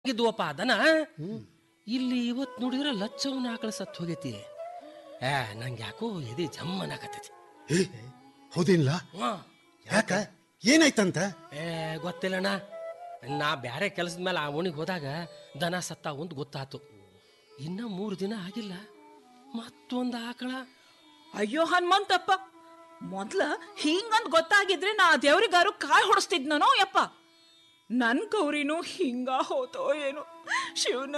ಇದ್ವಪ್ಪ ಅದನ ಇಲ್ಲಿ ಇವತ್ ನೋಡಿದ್ರೆ ಲಚ್ಚವನ್ನ ಆಕಳ ಸತ್ ಹೋಗೈತಿ ಏ ನಂಗೆ ಯಾಕೋ ಎದೆ ಜಮ್ಮನಾಗತ್ತೈತಿ ಏ ಹೌದೇನಿಲ್ಲ ಹಾ ಯಾಕ ಏನಾಯ್ತಂತ ಏ ಗೊತ್ತಿಲ್ಲಣ್ಣ ನಾ ಬ್ಯಾರೆ ಕೆಲಸದ ಮೇಲೆ ಆ ಓಣಿಗೆ ಹೋದಾಗ ದನ ಸತ್ತ ಒಂದು ಗೊತ್ತಾತು ಇನ್ನ ಮೂರು ದಿನ ಆಗಿಲ್ಲ ಮತ್ತೊಂದು ಆಕಳ ಅಯ್ಯೋ ಹನುಮಂತಪ್ಪ ಮೊದ್ಲ ಹಿಂಗಂದ್ ಗೊತ್ತಾಗಿದ್ರೆ ನಾ ದೇವ್ರಿಗಾರು ಕಾಯಿ ಹೊಡಿಸ್ತಿದ್ನೋ ಯಪ್ಪ ನನ್ ಗೌರಿನೂ ಹಿಂಗ ಹೋತೋ ಏನು ಶಿವನ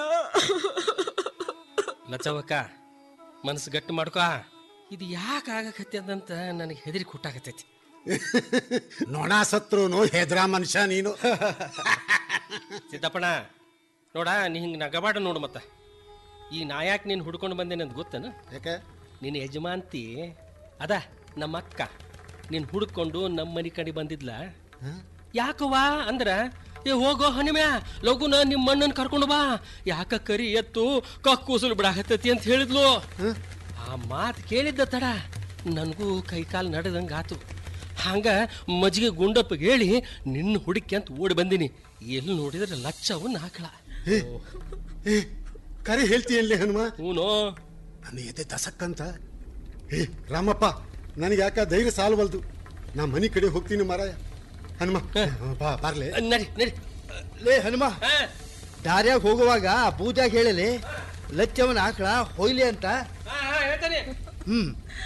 ಲಚ್ಚವಕ್ಕ ಮನಸ್ಸು ಗಟ್ಟಿ ಮಾಡ್ಕೋ ಇದು ಯಾಕೆ ಆಗಕತ್ತಿ ಅಂತ ನನಗೆ ಹೆದರಿ ಕುಟ್ಟಾಗತ್ತೈತಿ ನೊಣ ಸತ್ರುನು ಹೆದ್ರ ಮನುಷ್ಯ ನೀನು ಸಿದ್ದಪ್ಪಣ ನೋಡ ನೀ ಹಿಂಗೆ ನಗಬಾಡ ನೋಡು ಮತ್ತ ಈ ನಾ ಯಾಕೆ ನೀನು ಹುಡ್ಕೊಂಡು ಬಂದೇನೆ ಅಂತ ಗೊತ್ತೇನ ಯಾಕೆ ನಿನ್ನ ಯಜಮಾಂತಿ ಅದ ನಮ್ಮ ಅಕ್ಕ ನೀನು ಹುಡ್ಕೊಂಡು ನಮ್ಮ ಮನೆ ಕಡೆ ಬಂದಿದ್ಲ ಯಾಕವ್ವ ಅಂದ್ರ ಏ ಹೋಗೋ ಹನಿಮ್ಯಾ ಲಘುನ ನಿಮ್ಮ ಮಣ್ಣನ್ನು ಕರ್ಕೊಂಡು ಬಾ ಯಾಕ ಕರಿ ಎತ್ತು ಕಕ್ಕೂಸಲು ಬಿಡಾಕತ್ತೈತಿ ಅಂತ ಹೇಳಿದ್ಲು ಆ ಮಾತು ಕೇಳಿದ್ದ ತಡ ನನಗೂ ಕೈಕಾಲು ನಡೆದಂಗೆ ಆತು ಹಂಗ ಮಜ್ಜಿಗೆ ಗುಂಡಪ್ಪಗೆ ಹೇಳಿ ನಿನ್ನ ಹುಡುಕಿ ಅಂತ ಓಡಿ ಬಂದಿನಿ ಎಲ್ಲಿ ನೋಡಿದ್ರೆ ಲಚ್ಚವನ್ನ ಹಾಕಳ ಏ ಏ ಕರೆ ಹೇಳ್ತೀಯಲ್ಲೇ ಹನುಮ ಹೂನೋ ನನ್ನ ಎದೆ ದಸಕ್ಕಂತ ಏ ರಾಮಪ್ಪ ನನಗೆ ಯಾಕ ಧೈರ್ಯ ಸಾಲವಲ್ದು ನಾ ಮನೆ ಕಡೆ ಹೋಗ್ತೀನಿ ಮಾರಾಯ ಹನುಮ ಬಾ ಬಾರ್ಲೆ ನಡಿ ನಡಿ ಲೇ ಹನುಮ ಹಾ ದಾರ್ಯಾಗ ಹೋಗುವಾಗ ಪೂಜಾಗ ಹೇಳಲಿ ಲಚ್ಚವನ ಆಕಳ ಹೊಯ್ಲಿ ಅಂತ ಹಾ ಹಾ ಹೇಳ್ತಾನೆ ಹ್ಮ್